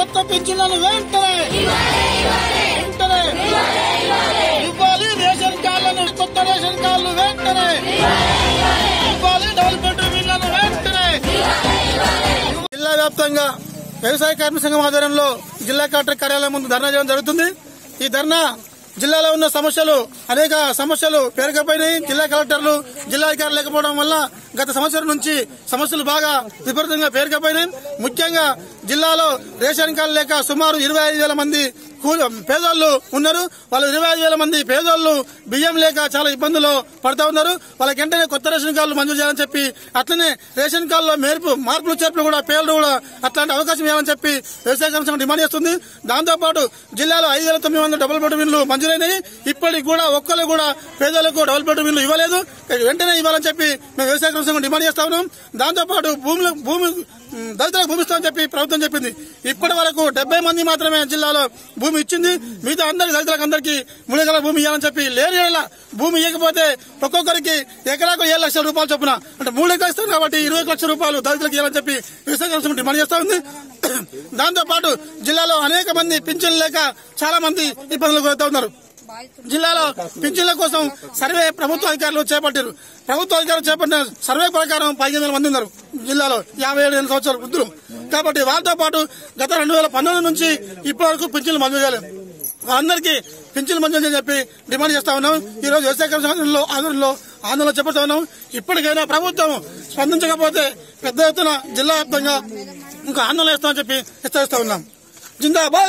కొత్త పింఛన్లను వెంటనే వెంటనే ఇవ్వాలి రేషన్ కార్డులను కొత్త రేషన్ కార్డులు వెంటనే ఇవ్వాలి డబుల్ బెడ్రూమ్ ఇళ్లను వెంటనే జిల్లా వ్యాప్తంగా వ్యవసాయ కార్మిక సంఘం ఆధ్వర్యంలో జిల్లా కలెక్టర్ కార్యాలయం ముందు ధర్నా చేయడం జరుగుతుంది ఈ ధర్నా జిల్లాలో ఉన్న సమస్యలు అనేక సమస్యలు పేరుకపోయినాయి జిల్లా కలెక్టర్లు జిల్లా అధికారులు లేకపోవడం వల్ల గత సంవత్సరం నుంచి సమస్యలు బాగా విపరీతంగా పేరుకపోయినాయి ముఖ్యంగా జిల్లాలో రేషన్ కార్డు లేక సుమారు ఇరవై ఐదు వేల మంది కూ- పేదోళ్ళు ఉన్నారు వాళ్ళు ఇరవై ఐదు వేల మంది పేదోళ్ళు బియ్యం లేక చాలా ఇబ్బందులు పడతా ఉన్నారు వాళ్ళకి వెంటనే కొత్త రేషన్ కార్డులు మంజూరు చేయాలని చెప్పి అట్లనే రేషన్ కార్డులో మేర్పు మార్పులు చేర్పులు కూడా పేర్లు కూడా అట్లాంటి అవకాశం ఇవ్వాలని చెప్పి వ్యవసాయ కమిషన్ డిమాండ్ చేస్తుంది దాంతో పాటు జిల్లాలో ఐదు వేల తొమ్మిది వందల డబుల్ బెడ్రూమ్ ఇల్లు మంజూరైనాయి ఇప్పటికి కూడా ఒక్కరు కూడా పేదలకు డబుల్ బెడ్రూమ్ ఇల్లు ఇవ్వలేదు వెంటనే ఇవ్వాలని చెప్పి మేము వ్యవసాయ కమిషన్ డిమాండ్ చేస్తా ఉన్నాం దాంతో పాటు భూములు భూమి ఉమ్, దళితులకు భూమి ఇస్తామని చెప్పి ప్రభుత్వం చెప్పింది ఇప్పటి వరకు డెబ్బై మంది మాత్రమే జిల్లాలో భూమి ఇచ్చింది మిగతా అందరికి దళితులకు అందరికి మూడు ఎకరాల భూమి ఇవ్వాలని చెప్పి లేని ఏళ్ళ భూమి ఇవ్వకపోతే ఒక్కొక్కరికి ఎకరాకు ఏడు లక్షల రూపాయలు చొప్పున అంటే మూడు ఎకరాలు ఇస్తారు కాబట్టి ఇరవై ఒక లక్షల రూపాయలు దళితులకు ఇవ్వాలని చెప్పి వ్యవసాయ కమిషన్ డిమాండ్ చేస్తా ఉంది దాంతో పాటు జిల్లాలో అనేక మంది పింఛన్లు లేక చాలా మంది ఇబ్బందులు గురవుతా ఉన్నారు జిల్లాలో పింఛన్ల కోసం సర్వే ప్రభుత్వ అధికారులు చేపట్టారు ప్రభుత్వ అధికారులు చేపట్టిన సర్వే ప్రకారం పదిహేను వేల మంది ఉన్నారు జిల్లాలో యాభై ఏడు వేల సంవత్సరాల వృద్ధులు కాబట్టి వాళ్ళతో పాటు గత రెండు వేల పంతొమ్మిది నుంచి ఇప్పటి వరకు పింఛన్లు మంజూరు చేయలేదు అందరికీ పింఛన్లు మంజూరు చేయని చెప్పి డిమాండ్ చేస్తా ఉన్నాం ఈ రోజు వ్యవసాయ కమిషన్లో ఆందోళనలో ఆందోళన చేపడతా ఉన్నాం ఇప్పటికైనా ప్రభుత్వం స్పందించకపోతే పెద్ద ఎత్తున జిల్లా వ్యాప్తంగా ఇంకా ఆందోళన చేస్తామని చెప్పి హెచ్చరిస్తా ఉన్నాం జిందాబాద్